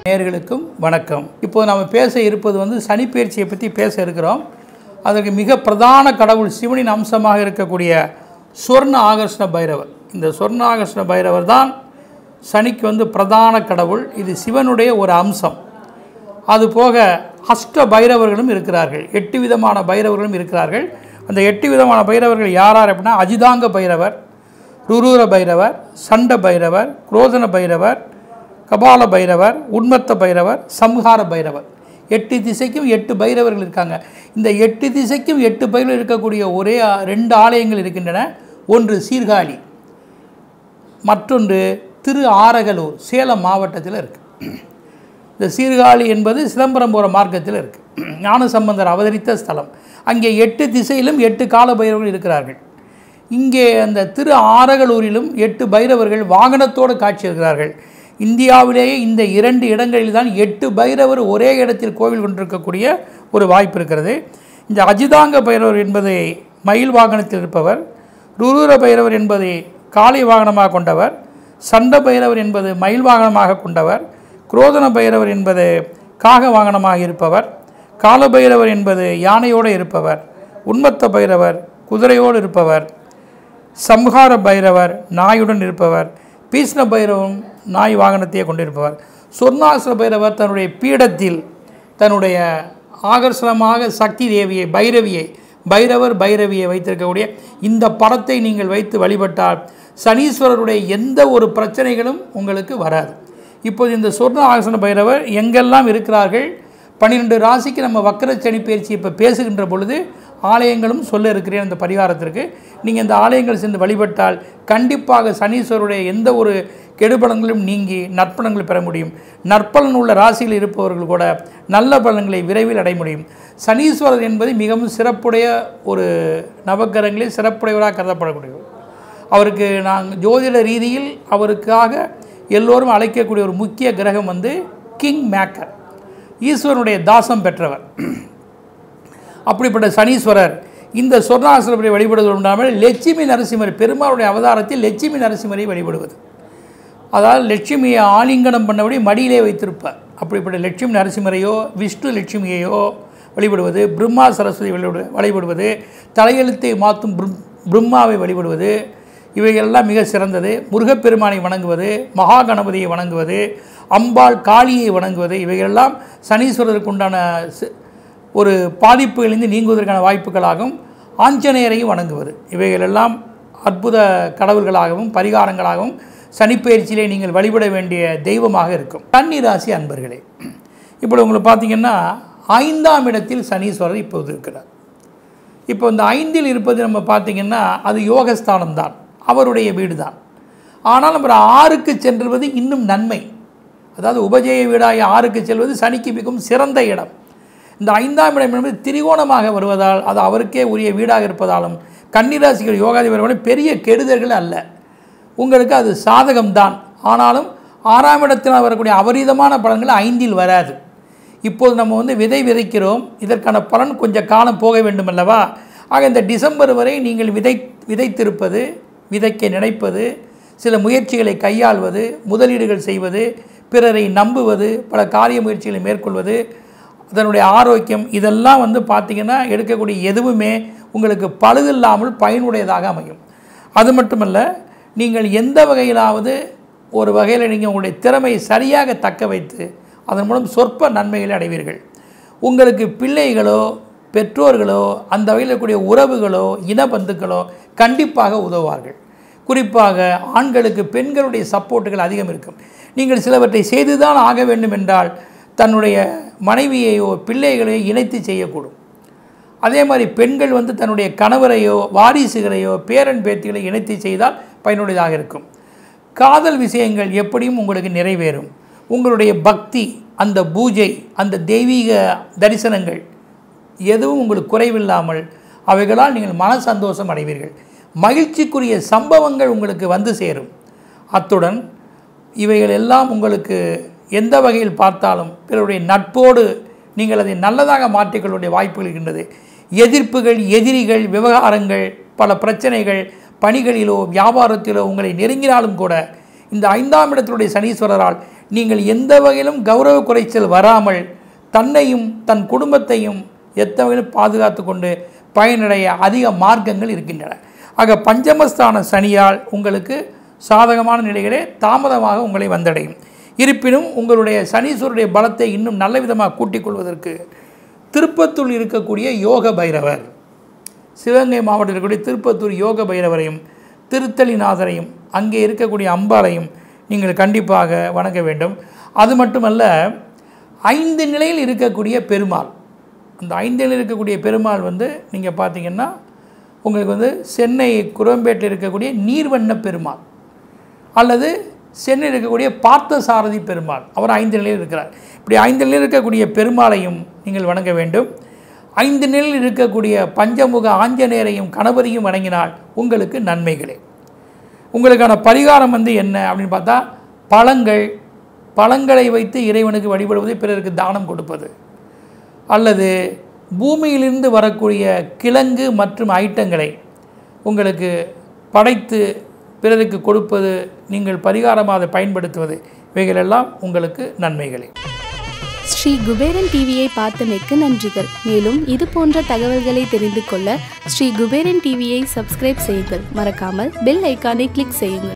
நேயர்களுக்கும் வணக்கம் இப்போ நாம் பேச இருப்பது வந்து சனிப்பெயர்ச்சியை பற்றி பேச இருக்கிறோம் அதற்கு மிக பிரதான கடவுள் சிவனின் அம்சமாக இருக்கக்கூடிய சொர்ண ஆகர்ஷ்ண பைரவர் இந்த சொர்ண ஆகர்ஷ்ண பைரவர் தான் சனிக்கு வந்து பிரதான கடவுள் இது சிவனுடைய ஒரு அம்சம் அதுபோக அஷ்ட பைரவர்களும் இருக்கிறார்கள் எட்டு விதமான பைரவர்களும் இருக்கிறார்கள் அந்த எட்டு விதமான பைரவர்கள் யார் யார் அப்படின்னா அஜிதாங்க பைரவர் ருரூர பைரவர் சண்ட பைரவர் குரோதன பைரவர் கபால பைரவர் உண்மத்த பைரவர் சம்ஹார பைரவர் எட்டு திசைக்கும் எட்டு பைரவர்கள் இருக்காங்க இந்த எட்டு திசைக்கும் எட்டு பைரவர் இருக்கக்கூடிய ஒரே ஆ- ரெண்டு ஆலயங்கள் இருக்கின்றன ஒன்று சீர்காழி மற்றொன்று திரு ஆரகலூர் சேலம் மாவட்டத்தில் இருக்குது இந்த சீர்காழி என்பது சிதம்பரம் போகிற மார்க்கத்தில் இருக்குது ஞானசம்பந்தர் அவதரித்த ஸ்தலம் அங்கே எட்டு திசையிலும் எட்டு கால பைரவர்கள் இருக்கிறார்கள் இங்கே அந்த திரு ஆரகலூரிலும் எட்டு பைரவர்கள் வாகனத்தோடு காட்சி இருக்கிறார்கள் இந்தியாவிலேயே இந்த இரண்டு இடங்களில் தான் எட்டு பைரவர் ஒரே இடத்தில் கோவில் கொண்டிருக்கக்கூடிய ஒரு வாய்ப்பு இருக்கிறது இந்த அஜிதாங்க பைரவர் என்பதை மயில் வாகனத்தில் இருப்பவர் ருரூர பைரவர் என்பதை காளை வாகனமாக கொண்டவர் சண்ட பைரவர் என்பது மயில் வாகனமாக கொண்டவர் குரோதன பைரவர் என்பது காக வாகனமாக இருப்பவர் கால பைரவர் என்பது யானையோடு இருப்பவர் உண்மத்த பைரவர் குதிரையோடு இருப்பவர் சம்ஹார பைரவர் நாயுடன் இருப்பவர் பீஷ்ண பைரவம் நாய் வாகனத்தையே கொண்டிருப்பவர் சொர்ணாசுர பைரவர் தன்னுடைய பீடத்தில் தன்னுடைய ஆகர்ஷணமாக சக்தி தேவியை பைரவியை பைரவர் பைரவியை வைத்திருக்கக்கூடிய இந்த படத்தை நீங்கள் வைத்து வழிபட்டால் சனீஸ்வரருடைய எந்த ஒரு பிரச்சனைகளும் உங்களுக்கு வராது இப்போது இந்த சொர்ண ஆகர்ஷண பைரவர் எங்கெல்லாம் இருக்கிறார்கள் பன்னிரெண்டு ராசிக்கு நம்ம வக்கர சனி பயிற்சி இப்போ பேசுகின்ற பொழுது ஆலயங்களும் சொல்ல இருக்கிறேன் அந்த பரிகாரத்திற்கு நீங்கள் இந்த ஆலயங்கள் சென்று வழிபட்டால் கண்டிப்பாக சனீஸ்வருடைய எந்த ஒரு கெடுபலங்களும் நீங்கி நற்பலன்கள் பெற முடியும் நற்பலன் உள்ள ராசியில் இருப்பவர்கள் கூட நல்ல பலன்களை விரைவில் அடைய முடியும் சனீஸ்வரர் என்பது மிகவும் சிறப்புடைய ஒரு நவக்கிரகங்களில் சிறப்புடையவராக கருதப்படக்கூடியவர் அவருக்கு நாங்கள் ஜோதிட ரீதியில் அவருக்காக எல்லோரும் அழைக்கக்கூடிய ஒரு முக்கிய கிரகம் வந்து கிங் மேக்கர் ஈஸ்வரனுடைய தாசம் பெற்றவர் அப்படிப்பட்ட சனீஸ்வரர் இந்த சொர்ணாசுரப்படி வழிபடுவது உண்டாமல் லட்சுமி நரசிம்மர் பெருமாளுடைய அவதாரத்தில் லட்சுமி நரசிம்மரை வழிபடுவது அதாவது லட்சுமியை ஆலிங்கனம் பண்ணபடி மடியிலே வைத்திருப்பார் அப்படிப்பட்ட லட்சுமி நரசிம்மரையோ விஷ்ணு லட்சுமியையோ வழிபடுவது பிரம்மா சரஸ்வதி வழிபடு வழிபடுவது தலையெழுத்தை மாற்றும் பிரம் பிரம்மாவை வழிபடுவது இவைகளெல்லாம் மிக சிறந்தது முருகப்பெருமானை வணங்குவது மகா கணபதியை வணங்குவது அம்பாள் காளியை வணங்குவது இவைகளெல்லாம் சனீஸ்வரருக்கு உண்டான சி- ஒரு பாதிப்புகளிலிருந்து நீங்குவதற்கான வாய்ப்புகளாகவும் ஆஞ்சநேயரையும் வணங்குவது இவைகளெல்லாம் அற்புத கடவுள்களாகவும் பரிகாரங்களாகவும் சனிப்பெயர்ச்சியிலே நீங்கள் வழிபட வேண்டிய தெய்வமாக இருக்கும் கன்னி ராசி அன்பர்களே இப்படி உங்களுக்கு பார்த்தீங்கன்னா ஐந்தாம் இடத்தில் சனீஸ்வரர் இப்போது இருக்கிறார் இப்போ இந்த ஐந்தில் இருப்பது நம்ம பார்த்தீங்கன்னா அது யோகஸ்தானம் தான் அவருடைய வீடு தான் ஆனால் நம்ம ஆறுக்கு சென்றுவது இன்னும் நன்மை அதாவது உபஜய வீடாய ஆறுக்கு செல்வது சனிக்கு மிகவும் சிறந்த இடம் இந்த ஐந்தாம் இடம் என்பது திரிகோணமாக வருவதால் அது அவருக்கே உரிய வீடாக இருப்பதாலும் கன்னிராசிகள் யோகாதிபதி பெரிய கெடுதல்கள் அல்ல உங்களுக்கு அது சாதகம்தான் ஆனாலும் ஆறாம் இடத்தில் வரக்கூடிய அபரீதமான பலன்கள் ஐந்தில் வராது இப்போது நம்ம வந்து விதை விதைக்கிறோம் இதற்கான பலன் கொஞ்சம் காலம் போக வேண்டும் அல்லவா ஆக இந்த டிசம்பர் வரை நீங்கள் விதை விதைத்திருப்பது விதைக்க நினைப்பது சில முயற்சிகளை கையாள்வது முதலீடுகள் செய்வது பிறரை நம்புவது பல காரிய முயற்சிகளை மேற்கொள்வது அதனுடைய ஆரோக்கியம் இதெல்லாம் வந்து பார்த்திங்கன்னா எடுக்கக்கூடிய எதுவுமே உங்களுக்கு பழுதில்லாமல் பயனுடையதாக அமையும் அது மட்டுமல்ல நீங்கள் எந்த வகையிலாவது ஒரு வகையில் நீங்கள் உங்களுடைய திறமையை சரியாக தக்க வைத்து அதன் மூலம் சொற்ப நன்மைகளை அடைவீர்கள் உங்களுக்கு பிள்ளைகளோ பெற்றோர்களோ அந்த வகையில் இருக்கக்கூடிய உறவுகளோ இனபந்துக்களோ கண்டிப்பாக உதவுவார்கள் குறிப்பாக ஆண்களுக்கு பெண்களுடைய சப்போர்ட்டுகள் அதிகம் இருக்கும் நீங்கள் சிலவற்றை செய்துதான் ஆக வேண்டும் என்றால் தன்னுடைய மனைவியையோ பிள்ளைகளையோ இணைத்து செய்யக்கூடும் அதே மாதிரி பெண்கள் வந்து தன்னுடைய கணவரையோ வாரிசுகளையோ பேரன் பேத்திகளை இணைத்து செய்தால் பயனுடையதாக இருக்கும் காதல் விஷயங்கள் எப்படியும் உங்களுக்கு நிறைவேறும் உங்களுடைய பக்தி அந்த பூஜை அந்த தெய்வீக தரிசனங்கள் எதுவும் உங்களுக்கு குறைவில்லாமல் அவைகளால் நீங்கள் மன சந்தோஷம் அடைவீர்கள் மகிழ்ச்சிக்குரிய சம்பவங்கள் உங்களுக்கு வந்து சேரும் அத்துடன் இவைகள் எல்லாம் உங்களுக்கு எந்த வகையில் பார்த்தாலும் பிறருடைய நட்போடு நீங்கள் அதை நல்லதாக மாற்றிக்கொள்ளுடைய வாய்ப்புகள் இருக்கின்றது எதிர்ப்புகள் எதிரிகள் விவகாரங்கள் பல பிரச்சனைகள் பணிகளிலோ வியாபாரத்திலோ உங்களை நெருங்கினாலும் கூட இந்த ஐந்தாம் இடத்தினுடைய சனீஸ்வரரால் நீங்கள் எந்த வகையிலும் கௌரவ குறைச்சல் வராமல் தன்னையும் தன் குடும்பத்தையும் எத்த வகையிலும் பாதுகாத்து கொண்டு பயனடைய அதிக மார்க்கங்கள் இருக்கின்றன ஆக பஞ்சமஸ்தான சனியால் உங்களுக்கு சாதகமான நிலைகளே தாமதமாக உங்களை வந்தடையும் இருப்பினும் உங்களுடைய சனீஸ்வருடைய பலத்தை இன்னும் நல்ல விதமாக கூட்டிக் கொள்வதற்கு திருப்பத்தூர் இருக்கக்கூடிய யோக பைரவர் சிவகங்கை மாவட்டத்தில் இருக்கக்கூடிய திருப்பத்தூர் யோக பைரவரையும் திருத்தலிநாதரையும் அங்கே இருக்கக்கூடிய அம்பாளையும் நீங்கள் கண்டிப்பாக வணங்க வேண்டும் அது மட்டுமல்ல ஐந்து நிலையில் இருக்கக்கூடிய பெருமாள் அந்த ஐந்து நிலையில் இருக்கக்கூடிய பெருமாள் வந்து நீங்கள் பார்த்தீங்கன்னா உங்களுக்கு வந்து சென்னை குரம்பேட்டில் இருக்கக்கூடிய நீர்வண்ண பெருமாள் அல்லது சென்னையில் இருக்கக்கூடிய பார்த்தசாரதி பெருமாள் அவர் ஐந்து நிலையில் இருக்கிறார் இப்படி ஐந்து நிலையில் இருக்கக்கூடிய பெருமாளையும் நீங்கள் வணங்க வேண்டும் ஐந்து நிலையில் இருக்கக்கூடிய பஞ்சமுக ஆஞ்சநேயரையும் கணவரையும் வணங்கினால் உங்களுக்கு நன்மைகளே உங்களுக்கான பரிகாரம் வந்து என்ன அப்படின்னு பார்த்தா பழங்கள் பழங்களை வைத்து இறைவனுக்கு வழிபடுவது பிறருக்கு தானம் கொடுப்பது அல்லது பூமியிலிருந்து வரக்கூடிய கிழங்கு மற்றும் ஐட்டங்களை உங்களுக்கு படைத்து பிறருக்கு கொடுப்பது நீங்கள் பரிகாரமாக அதை பயன்படுத்துவது இவைகளெல்லாம் உங்களுக்கு நன்மைகளே ஸ்ரீ குபேரன் டிவியை பார்த்தமைக்கு நன்றிகள் மேலும் இது போன்ற தகவல்களை தெரிந்து கொள்ள ஸ்ரீ குபேரன் டிவியை சப்ஸ்கிரைப் செய்யுங்கள் மறக்காமல் பெல் ஐக்கானை கிளிக் செய்யுங்கள்